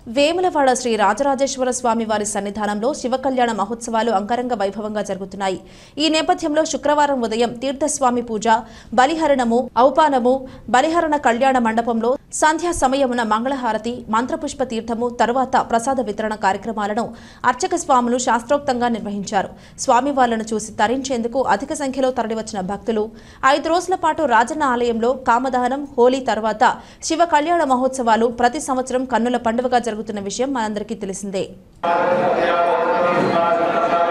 వేములవాడ శ్రీ రాజరాజేశ్వర స్వామి వారి సన్నిధానంలో శివ కళ్యాణ మహోత్సవాలు అంగరంగ వైభవంగా జరుగుతున్నాయి ఈ నేపథ్యంలో శుక్రవారం ఉదయం తీర్థస్వామి పూజ బలిహరణము ఔపానము బలిహరణ కళ్యాణ మండపంలో సంధ్యా సమయమున మంగళహారతి మంత్రపుష్ప తీర్థము తరువాత ప్రసాద వితరణ కార్యక్రమాలను అర్చక స్వాములు శాస్త్రోక్తంగా నిర్వహించారు స్వామివార్లను చూసి తరించేందుకు అధిక సంఖ్యలో తరలివచ్చిన భక్తులు ఐదు రోజుల పాటు రాజన్న ఆలయంలో కామదహనం హోలీ తర్వాత శివ కళ్యాణ మహోత్సవాలు ప్రతి సంవత్సరం కన్నుల పండుగగా జరుగుతున్న విషయం మనందరికీ తెలిసిందే శ్రీ